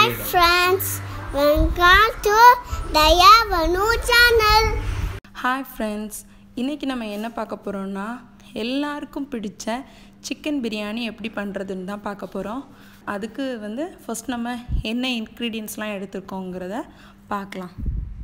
Hi friends, welcome to Daya Vanu channel. Hi friends இன்றைக்கி நம்ம என்ன பார்க்க போகிறோம்னா எல்லாருக்கும் பிடிச்ச சிக்கன் பிரியாணி எப்படி பண்ணுறதுன்னு தான் பார்க்க போகிறோம் அதுக்கு வந்து ஃபஸ்ட் நம்ம என்ன இன்க்ரீடியன்ஸ்லாம் எடுத்துருக்கோங்கிறத பார்க்கலாம்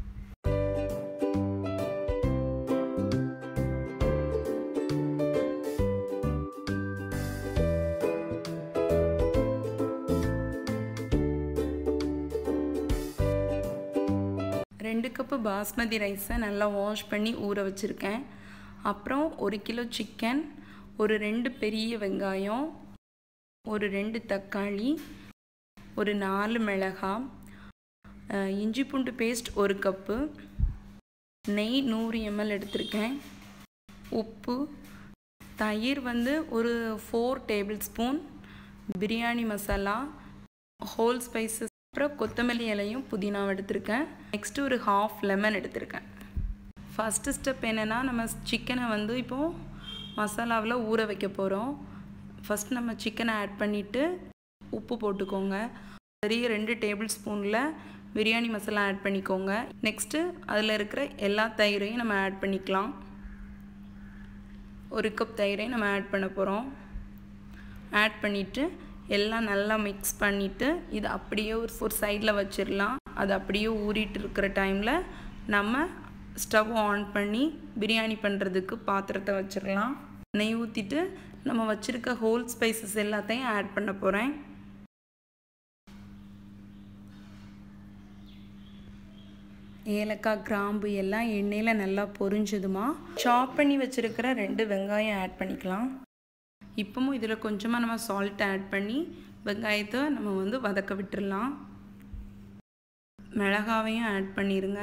ரெண்டு கப்பு பாஸ்மதி ரைஸை நல்லா வாஷ் பண்ணி ஊற வச்சுருக்கேன் அப்புறம் ஒரு கிலோ சிக்கன் ஒரு ரெண்டு பெரிய வெங்காயம் ஒரு ரெண்டு தக்காளி ஒரு நாலு மிளகாய் அஹ், இஞ்சி பூண்டு பேஸ்ட் ஒரு கப்பு நெய் நூறு எம்எல் எடுத்திருக்கேன் உப்பு தயிர் வந்து ஒரு four tablespoon biryani masala whole spices அப்புறம் கொத்தமல்லி இலையும் புதினாவும் எடுத்திருக்கேன் நெக்ஸ்ட்டு ஒரு ஹாஃப் லெமன் எடுத்திருக்கேன் ஃபஸ்ட்டு ஸ்டெப் என்னென்னா நம்ம சிக்கனை வந்து இப்போது மசாலாவில் ஊற வைக்க போகிறோம் ஃபஸ்ட் நம்ம சிக்கனை ஆட் பண்ணிவிட்டு உப்பு போட்டுக்கோங்க பெரிய ரெண்டு டேபிள் ஸ்பூனில் பிரியாணி மசாலா ஆட் பண்ணிக்கோங்க நெக்ஸ்ட்டு அதில் இருக்கிற எல்லா தயிரையும் நம்ம ஆட் பண்ணிக்கலாம் ஒரு கப் தயிரையும் நம்ம ஆட் பண்ண போகிறோம் ஆட் பண்ணிவிட்டு எல்லாம் நல்லா மிக்ஸ் பண்ணிவிட்டு இது அப்படியே ஒரு ஒரு சைடில் வச்சிடலாம் அது அப்படியே ஊறிட்டு இருக்கிற டைமில் நம்ம ஸ்டவ் ஆன் பண்ணி பிரியாணி பண்ணுறதுக்கு பாத்திரத்தை வச்சிடலாம் நெய் ஊற்றிட்டு நம்ம வச்சுருக்க ஹோல் ஸ்பைசஸ் எல்லாத்தையும் ஆட் பண்ண போகிறேன் ஏலக்காய் கிராம்பு எல்லாம் எண்ணெயில் நல்லா பொரிஞ்சதுமா சாப் பண்ணி வச்சுருக்கிற ரெண்டு வெங்காயம் ஆட் பண்ணிக்கலாம் இப்போவும் இதில் கொஞ்சமாக நம்ம சால்ட் ஆட் பண்ணி வெங்காயத்தை நம்ம வந்து வதக்க விட்டுறலாம் மிளகாவையும் ஆட் பண்ணிடுங்க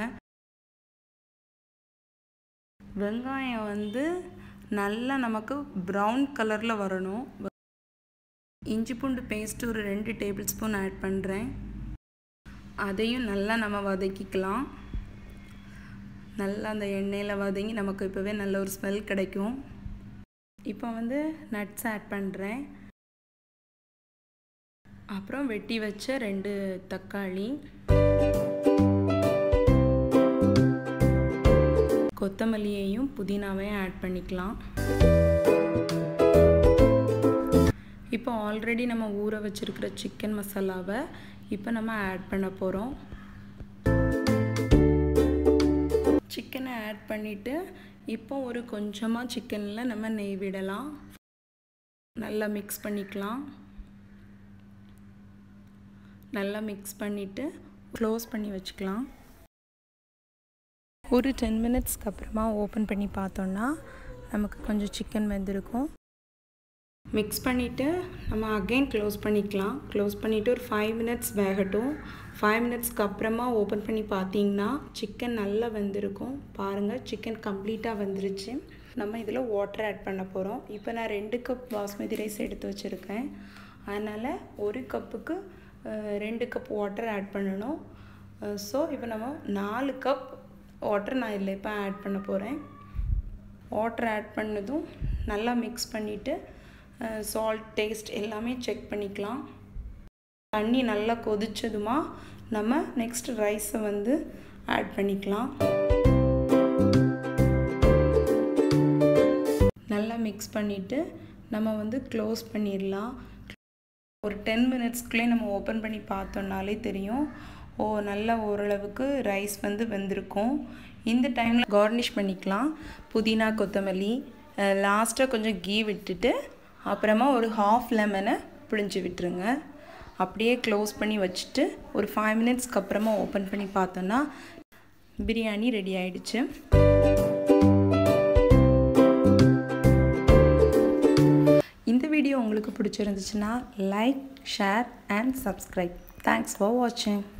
வெங்காயம் வந்து நல்லா நமக்கு ப்ரௌன் கலரில் வரணும் இஞ்சி பூண்டு பேஸ்ட் ஒரு ரெண்டு டேபிள் ஸ்பூன் ஆட் பண்ணுறேன் அதையும் நல்லா நம்ம வதக்கிக்கலாம் நல்லா அந்த எண்ணெயில் வதங்கி நமக்கு இப்போவே நல்ல ஒரு ஸ்மெல் கிடைக்கும் இப்போ வந்து நட்ஸ் ஆட் பண்ணுறேன் அப்புறம் வெட்டி வச்ச ரெண்டு தக்காளி கொத்தமல்லியையும் புதினாவையும் ஆட் பண்ணிக்கலாம் இப்போ ஆல்ரெடி நம்ம ஊற வச்சுருக்கிற சிக்கன் மசாலாவை இப்போ நம்ம ஆட் பண்ண போகிறோம் சிக்கனை ஆட் பண்ணிவிட்டு இப்போ ஒரு கொஞ்சமாக சிக்கனில் நம்ம நெய் விடலாம் நல்லா மிக்ஸ் பண்ணிக்கலாம் நல்லா மிக்ஸ் பண்ணிவிட்டு க்ளோஸ் பண்ணி வச்சுக்கலாம் ஒரு டென் மினிட்ஸ்க்கு அப்புறமா ஓப்பன் பண்ணி பார்த்தோன்னா நமக்கு கொஞ்சம் சிக்கன் வெந்திருக்கும் மிக்ஸ் பண்ணிவிட்டு நம்ம அகைன் க்ளோஸ் பண்ணிக்கலாம் க்ளோஸ் பண்ணிவிட்டு ஒரு ஃபைவ் மினிட்ஸ் வேகட்டும் ஃபைவ் மினிட்ஸ்க்கு அப்புறமா ஓப்பன் பண்ணி பார்த்தீங்கன்னா சிக்கன் நல்லா வெந்திருக்கும் பாருங்கள் சிக்கன் கம்ப்ளீட்டாக வெந்துருச்சு நம்ம இதில் வாட்டர் ஆட் பண்ண போகிறோம் இப்போ நான் ரெண்டு கப் பாஸ்மதி ரைஸ் எடுத்து வச்சுருக்கேன் அதனால் ஒரு கப்புக்கு அஹ், ரெண்டு கப் வாட்டர் ஆட் பண்ணணும் ஸோ இப்போ நம்ம நாலு கப் வாட்டர் நான் இதில் இப்போ ஆட் பண்ண போகிறேன் வாட்டர் ஆட் பண்ணதும் நல்லா மிக்ஸ் பண்ணிவிட்டு சால்ட் டேஸ்ட் எல்லாமே செக் பண்ணிக்கலாம் தண்ணி நல்லா கொதிச்சதுமா நம்ம நெக்ஸ்ட் ரைஸை வந்து ஆட் பண்ணிக்கலாம் நல்லா மிக்ஸ் பண்ணிவிட்டு நம்ம வந்து க்ளோஸ் பண்ணிடலாம் ஒரு டென் மினிட்ஸ்க்குள்ளே நம்ம ஓப்பன் பண்ணி பார்த்தோன்னாலே தெரியும் ஓ நல்லா ஓரளவுக்கு ரைஸ் வந்து வெந்திருக்கும் இந்த டைமில் கார்னிஷ் பண்ணிக்கலாம் புதினா கொத்தமல்லி லாஸ்ட்டாக கொஞ்சம் கீ விட்டுட்டு அப்புறமா ஒரு ஹாஃப் லெமனை பிழிஞ்சு விட்டுருங்க அப்படியே க்ளோஸ் பண்ணி வச்சுட்டு ஒரு ஃபைவ் மினிட்ஸ்க்கு அப்புறமா ஓப்பன் பண்ணி பார்த்தோன்னா பிரியாணி ரெடி ஆயிடுச்சு இந்த வீடியோ உங்களுக்கு பிடிச்சிருந்துச்சுன்னா like share and subscribe thanks for வாட்சிங்